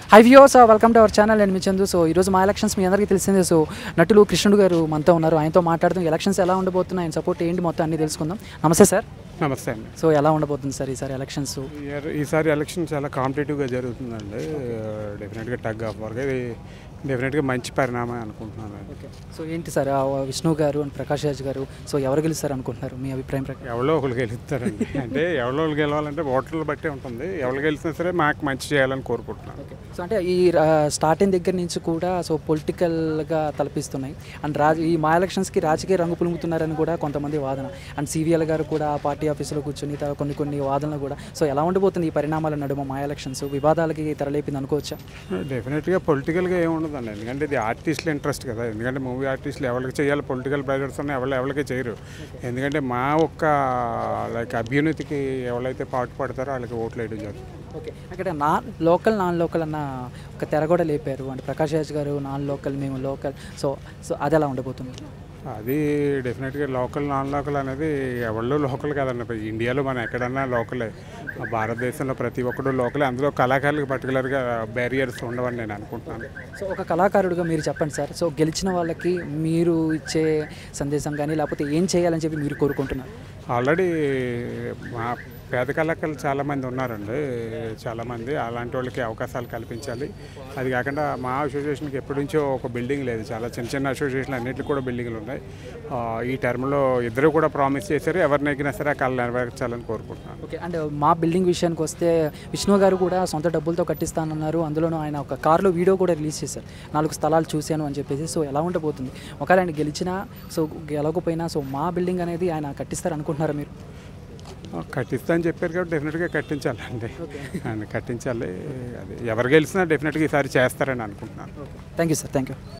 high views welcome to our channel నేను మీ Chandu so ఈరోజు మా ఎలక్షన్స్ మీ అందరికీ తెలిసిందే సో నటులు కృష్ణుడు గారు మనతో ఉన్నారు ఆయనతో మాట్లాడుతూ ఎలక్షన్స్ ఎలా ఉండబోతున్నాయి ఆయన సపోర్ట్ ఏంటి మొత్తం అన్ని తెలుసుకుందాం నమస్తే సార్ నమస్తే అండి సో ఎలా ఉండబోతుంది సార్ ఈసారి ఎలక్షన్స్ ఇయర్- ఈసారి ఎలక్షన్ చాలా కాంపిటేటివ్గా జరుగుతుందండి డెఫినెట్గా టగ్ ఆఫ్ వర్క్ ఇది డెఫినెట్గా మంచి పరిణామం అనుకుంటున్నాను ఓకే సో ఏంటి సార్ ఆ విష్ణు గారు అండ్ ప్రకాష్ రాజ్ గారు సో ఎవరు గెలుస్తారు అనుకుంటున్నారు మీ అభిప్రాయం ప్రకారం ఎవరో ఒకరు గెలుస్తారండి అంటే ఎవరో ఒకరు గెలవాలంటే ఓటర్లు బట్టే ఉంటుంది ఎవరు గెలిచినా సరే మాకు మంచి చేయాలని కోరుకుంటున్నాను ఓకే సో అంటే ఈ స్టార్టింగ్ దగ్గర నుంచి కూడా సో పొలిటికల్గా తలపిస్తున్నాయి అండ్ రాజ ఈ మా ఎలక్షన్స్కి రాజకీయ రంగు పులుముతున్నారని కూడా కొంతమంది వాదన అండ్ సివిఎల్ గారు కూడా ఆ పార్టీ ఆఫీసులో కూర్చొని త- కొన్ని కొన్ని వాదనలు కూడా సో ఎలా ఉండబోతుంది ఈ పరిణామాల నడుమ మా ఎలక్షన్స్ వివాదాలకి తెరలేపింది అనుకోవచ్చా డెఫినెట్గా పొలిటికల్గా ఏముండదండి ఎందుకంటే ఇది ఆర్టిస్టుల ఇంట్రెస్ట్ కదా ఎందుకంటే మూవీ ఆర్టిస్టులు ఎవరికి చేయాలి పొలిటికల్ ప్రెజర్స్ ఉన్నాయి ఎవరు ఎవరికి చేయరు ఎందుకంటే మా ఒక్క లైక్ అభ్యున్నతికి ఎవరైతే పాటు పడతారో వాళ్ళకి ఓట్లు వేయడం జరుగుతుంది ఓకే అక్కడ నా లోకల్ నాన్ లోకల్ అన్న ఒక తెర కూడా లేపారు అంటే ప్రకాష్ రాజ్ గారు నాన్ లోకల్ మేము లోకల్ సో సో అది ఎలా ఉండబోతుంది అది డెఫినెట్గా లోకల్ నాన్ లోకల్ అనేది ఎవరిలో లోకల్ కాదండి ఇప్పుడు ఇండియాలో మనం ఎక్కడన్నా లోకలే మా భారతదేశంలో ప్రతి ఒక్కడు లోకలే అందులో కళాకారులకు పర్టికులర్గా బ్యారియర్స్ ఉండవని నేను అనుకుంటున్నాను సో ఒక కళాకారుడిగా మీరు చెప్పండి సార్ సో గెలిచిన వాళ్ళకి మీరు ఇచ్చే సందేశం కానీ లేకపోతే ఏం చేయాలని చెప్పి మీరు కోరుకుంటున్నారు ఆల్రెడీ మా పేద కళాకారులు చాలామంది ఉన్నారండి చాలామంది అలాంటి వాళ్ళకి అవకాశాలు కల్పించాలి అది కాకుండా మా అసోసియేషన్కి ఎప్పటి నుంచో ఒక బిల్డింగ్ లేదు చాలా చిన్న చిన్న అసోసియేషన్లు అన్నింటికి కూడా బిల్డింగ్లు ఉన్నాయి ఆ, ఈ టర్మ్లో ఇద్దరు కూడా ప్రామిస్ చేశారు ఎవరిని ఎక్కినా సరే ఆ కళ నెరవేర్చాలని కోరుకుంటున్నాను ఓకే అండ్ మా బిల్డింగ్ విషయానికి వస్తే విష్ణు గారు కూడా సొంత డబ్బులతో కట్టిస్తానన్నారు అందులోనూ ఆయన ఒక కార్లో వీడియో కూడా రిలీజ్ చేశారు నాలుగు స్థలాలు చూశాను అని చెప్పేసి సో ఎలా ఉండబోతుంది ఒకవేళ ఆయన గెలిచినా సో గెలవకపోయినా సో మా బిల్డింగ్ అనేది ఆయన కట్టిస్తారు అనుకుంటున్నారా మీరు ఆ, కట్టిస్తా అని చెప్పారు కాబట్టి డెఫినెట్గా కట్టించాలండి అని కట్టించాలి అది ఎవరు గెలిచినా డెఫినెట్గా ఈసారి చేస్తారని అనుకుంటున్నాను thank you sir thank you